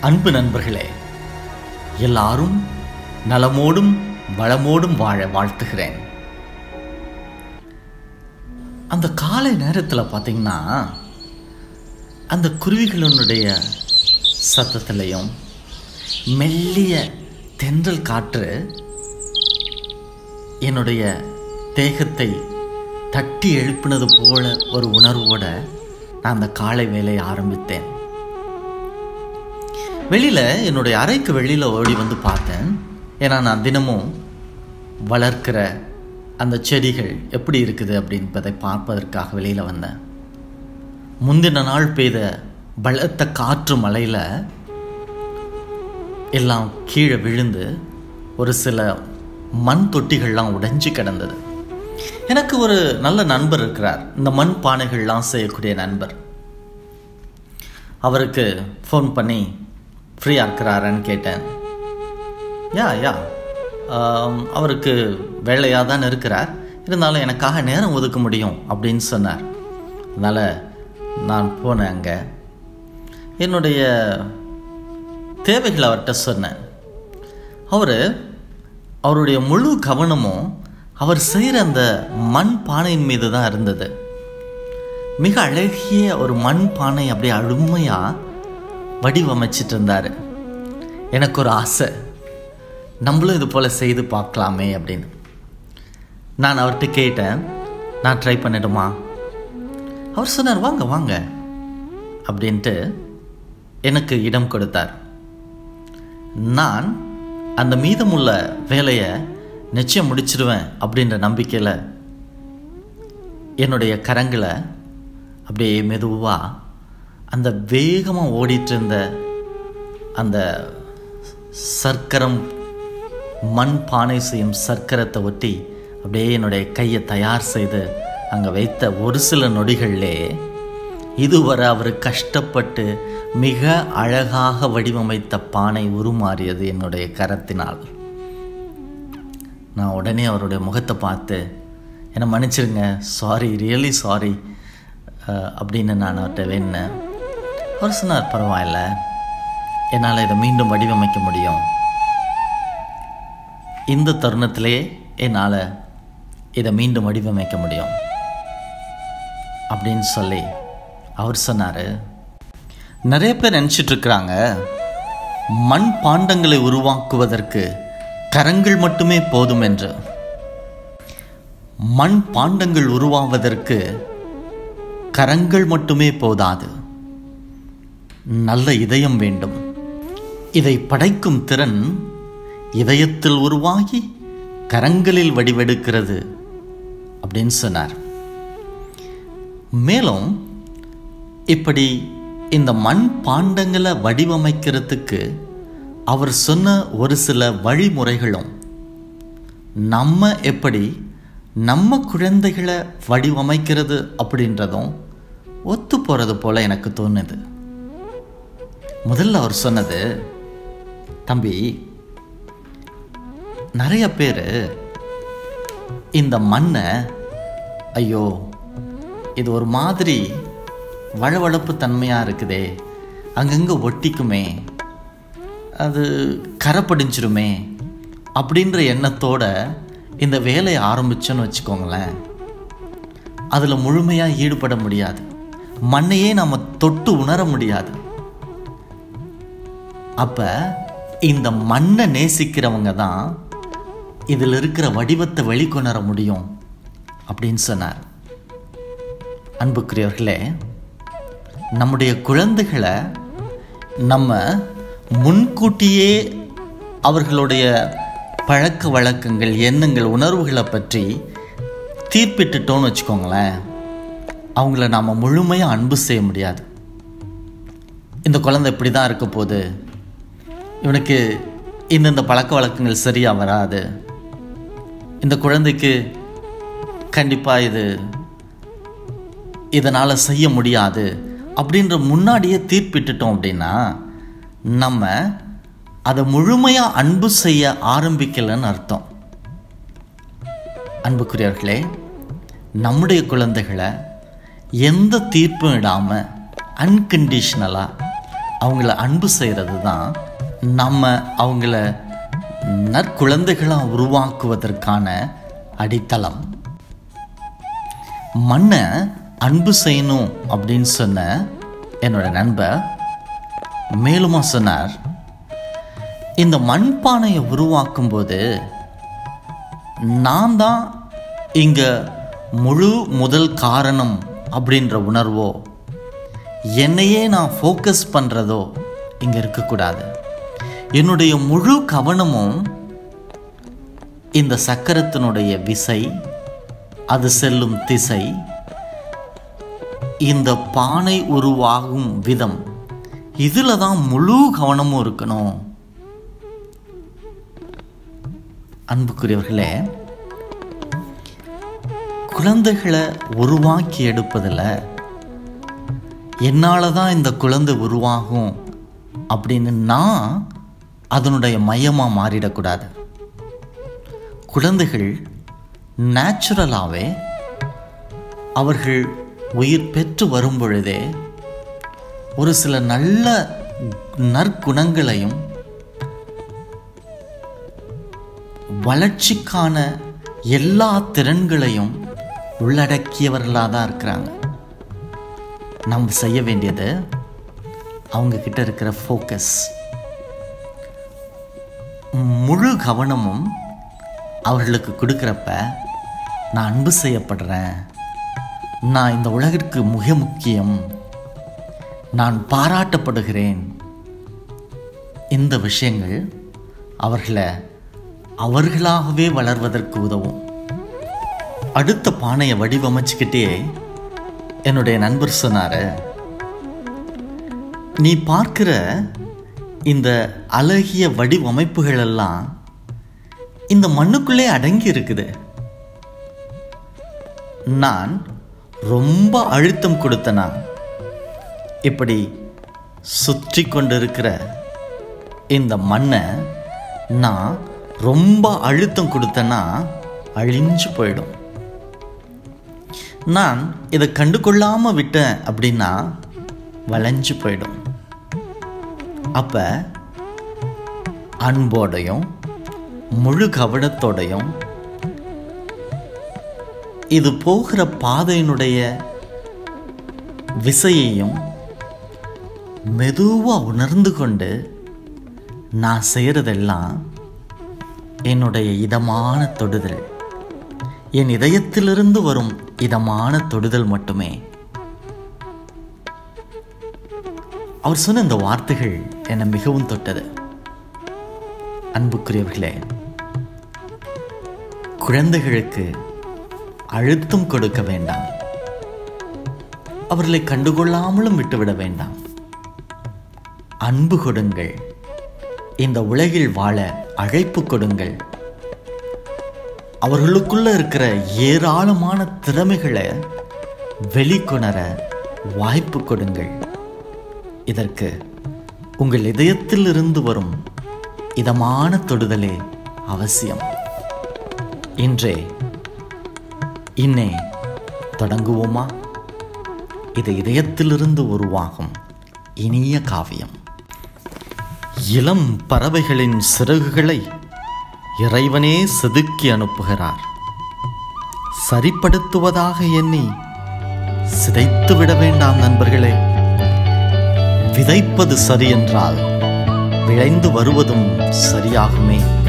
அன்பு நண்பர்களே எல்லாரும் நலமோடும் வளமோடும் வாழ வாழ்த்துகிறேன் அந்த காலை நேரத்தில் பார்த்தீங்கன்னா அந்த குருவிகளினுடைய சத்தத்திலையும் மெல்லிய தென்றல் காற்று என்னுடைய தேகத்தை தட்டி எழுப்பினது போல ஒரு உணர்வோட நான் அந்த காலை வேலையை ஆரம்பித்தேன் வெளியில் என்னுடைய அறைக்கு வெளியில் ஓடி வந்து பார்த்தேன் ஏன்னா நான் தினமும் வளர்க்கிற அந்த செடிகள் எப்படி இருக்குது அப்படின்பதை பார்ப்பதற்காக வெளியில் வந்தேன் முந்தின நாள் பெய்த பலத்த காற்று மழையில் எல்லாம் கீழே விழுந்து ஒரு சில மண் தொட்டிகள்லாம் உடைஞ்சு கிடந்தது எனக்கு ஒரு நல்ல நண்பர் இருக்கிறார் இந்த மண் பானைகள்லாம் செய்யக்கூடிய நண்பர் அவருக்கு ஃபோன் பண்ணி ஃப்ரீயாக இருக்கிறாரான்னு கேட்டேன் யா யா ஆம், அவருக்கு வேலையாக தான் இருக்கிறார் இருந்தாலும் எனக்காக நேரம் ஒதுக்க முடியும் அப்படின்னு சொன்னார் அதனால் நான் போனேன் அங்கே என்னுடைய தேவைகளை அவர்கிட்ட சொன்னேன் அவர் அவருடைய முழு கவனமும் அவர் செய்கிற அந்த மண் பானையின் மீது தான் இருந்தது மிக அழகிய ஒரு மண் பானை அப்படியே அருமையாக வடிவமைச்சிட்டு இருந்தார் எனக்கு ஒரு ஆசை நம்மளும் இது போல் செய்து பார்க்கலாமே அப்படின்னு நான் அவர்கிட்ட கேட்டேன் நான் ட்ரை பண்ணிடுமா அவர் சொன்னார் வாங்க வாங்க அப்படின்ட்டு எனக்கு இடம் கொடுத்தார் நான் அந்த மீதமுள்ள வேலையை நிச்சயம் முடிச்சிடுவேன் அப்படின்ற நம்பிக்கையில் என்னுடைய கரங்களை அப்படியே மெதுவாக அந்த வேகமாக ஓடிட்டு இருந்த அந்த சர்க்கரம் மண் பானை செய்யும் சர்க்கரத்தை ஒட்டி அப்படியே என்னுடைய கையை தயார் செய்து அங்கே வைத்த ஒரு சில நொடிகளிலே இதுவரை அவர் கஷ்டப்பட்டு மிக அழகாக வடிவமைத்த பானை உருமாறியது என்னுடைய கரத்தினால் நான் உடனே அவருடைய முகத்தை பார்த்து என்னை மன்னிச்சிருங்க சாரி ரியலி சாரி அப்படின்னு நான் அவர்கிட்ட வேணினேன் அவர் சொன்னார் பரவாயில்ல என்னால் இதை மீண்டும் வடிவமைக்க முடியும் இந்த தருணத்திலே என்னால் இதை மீண்டும் வடிவமைக்க முடியும் அப்படின்னு சொல்லி அவர் சொன்னார் நிறைய பேர் நினச்சிட்டு இருக்கிறாங்க மண் பாண்டங்களை உருவாக்குவதற்கு கரங்கள் மட்டுமே போதும் என்று மண் பாண்டங்கள் உருவாவதற்கு கரங்கள் மட்டுமே போதாது நல்ல இதயம் வேண்டும் இதை படைக்கும் திறன் இதயத்தில் உருவாகி கரங்களில் வடிவெடுக்கிறது அப்படின்னு சொன்னார் மேலும் இப்படி இந்த மண் பாண்டங்களை வடிவமைக்கிறதுக்கு அவர் சொன்ன ஒரு சில வழிமுறைகளும் நம்ம எப்படி நம்ம குழந்தைகளை வடிவமைக்கிறது அப்படின்றதும் ஒத்து போகிறது போல எனக்கு தோணுது முதல்ல அவர் சொன்னது தம்பி நிறைய பேர் இந்த மண்ணை ஐயோ இது ஒரு மாதிரி வழவழப்பு தன்மையாக இருக்குதே அங்கங்கே ஒட்டிக்குமே அது கரை படிஞ்சிருமே அப்படின்ற எண்ணத்தோட இந்த வேலையை ஆரம்பிச்சோன்னு வச்சுக்கோங்களேன் அதில் முழுமையாக ஈடுபட முடியாது மண்ணையே நம்ம தொட்டு உணர முடியாது அப்போ இந்த மண்ணை நேசிக்கிறவங்க தான் இதில் இருக்கிற வடிவத்தை வெளிக்கொணர முடியும் அப்படின்னு சொன்னார் அன்புக்குரியவர்களே நம்முடைய குழந்தைகளை நம்ம முன்கூட்டியே அவர்களுடைய பழக்க வழக்கங்கள் எண்ணங்கள் உணர்வுகளை பற்றி தீர்ப்பிட்டுட்டோன்னு வச்சுக்கோங்களேன் அவங்கள நாம் முழுமையாக அன்பு செய்ய முடியாது இந்த குழந்தை இப்படி தான் இருக்க போகுது இவனுக்கு இந்தந்த பழக்க வழக்கங்கள் சரியாக வராது இந்த குழந்தைக்கு கண்டிப்பாக இது இதனால் செய்ய முடியாது அப்படின்ற முன்னாடியே தீர்ப்பிட்டுட்டோம் அப்படின்னா நம்ம அதை முழுமையாக அன்பு செய்ய ஆரம்பிக்கலைன்னு அர்த்தம் அன்புக்குரியவர்களே நம்முடைய குழந்தைகளை எந்த தீர்ப்பும் இடாமல் அன்கண்டிஷ்னலாக அவங்கள அன்பு செய்கிறது தான் நம்ம அவங்கள நற்குழந்தைகளாக உருவாக்குவதற்கான அடித்தளம் மண்ணை அன்பு செய்யணும் அப்படின்னு சொன்ன என்னோட நண்பர் மேலுமா சொன்னார் இந்த மண்பானையை உருவாக்கும் போது நான் தான் இங்கே முழு முதல் காரணம் அப்படின்ற உணர்வோ என்னையே நான் ஃபோக்கஸ் பண்ணுறதோ இங்கே இருக்கக்கூடாது என்னுடைய முழு கவனமும் இந்த சக்கரத்தினுடைய விசை அது செல்லும் திசை இந்த பானை உருவாகும் விதம் இதில் தான் முழு கவனமும் இருக்கணும் அன்புக்குரியவர்களே குழந்தைகளை உருவாக்கி எடுப்பதில் என்னால் தான் இந்த குழந்தை உருவாகும் அப்படின்னு நான் அதனுடைய மையமாக மாறிடக்கூடாது குழந்தைகள் நேச்சுரலாகவே அவர்கள் உயிர் பெற்று வரும் பொழுதே ஒரு சில நல்ல நற்குணங்களையும் வளர்ச்சிக்கான எல்லா திறன்களையும் உள்ளடக்கியவர்களாக தான் இருக்கிறாங்க நம்ம செய்ய வேண்டியது அவங்க கிட்ட இருக்கிற ஃபோக்கஸ் முழு கவனமும் அவர்களுக்கு கொடுக்குறப்ப நான் அன்பு செய்யப்படுறேன் நான் இந்த உலகிற்கு மிக முக்கியம் நான் பாராட்டப்படுகிறேன் இந்த விஷயங்கள் அவர்களை அவர்களாகவே வளர்வதற்கு உதவும் அடுத்த பானையை வடிவமைச்சுக்கிட்டே என்னுடைய நண்பர் சொன்னார் நீ பார்க்கிற இந்த அழகிய வடிவமைப்புகள் எல்லாம் இந்த மண்ணுக்குள்ளே அடங்கி இருக்குது நான் ரொம்ப அழுத்தம் கொடுத்தனா இப்படி சுற்றி கொண்டிருக்கிற இந்த மண்ணை நான் ரொம்ப அழுத்தம் கொடுத்தேன்னா அழிஞ்சு போயிடும் நான் இதை கண்டு கொள்ளாமல் விட்டேன் அப்படின்னா வளைஞ்சு போயிடும் அப்போ அன்போடையும் முழு கவனத்தோடையும் இது போகிற பாதையினுடைய விசையையும் மெதுவாக உணர்ந்து கொண்டு நான் செய்கிறதெல்லாம் என்னுடைய இதமான தொடுதல் என் இதயத்திலிருந்து வரும் இதமான தொடுதல் மட்டுமே அவர் சொன்ன இந்த வார்த்தைகள் என்னை மிகவும் தொட்டது அன்புக்குரியவர்களே குழந்தைகளுக்கு அழுத்தம் கொடுக்க வேண்டாம் அவர்களை கண்டுகொள்ளாமலும் விட்டுவிட வேண்டாம் அன்பு கொடுங்கள் இந்த உலகில் வாழ அழைப்பு கொடுங்கள் அவர்களுக்குள்ள இருக்கிற ஏராளமான திறமைகளை வெளிக்கொணர வாய்ப்பு கொடுங்கள் இதற்கு உங்கள் இதயத்திலிருந்து வரும் இதமான தொடுதலே அவசியம் இன்றே இன்னே தொடங்குவோமா இது இதயத்திலிருந்து உருவாகும் இனிய காவியம் இளம் பறவைகளின் சிறகுகளை இறைவனே செதுக்கி அனுப்புகிறார் சரிப்படுத்துவதாக எண்ணி சிதைத்து விட வேண்டாம் நண்பர்களே விதைப்பது சரி என்றால் விளைந்து வருவதும் சரியாகுமே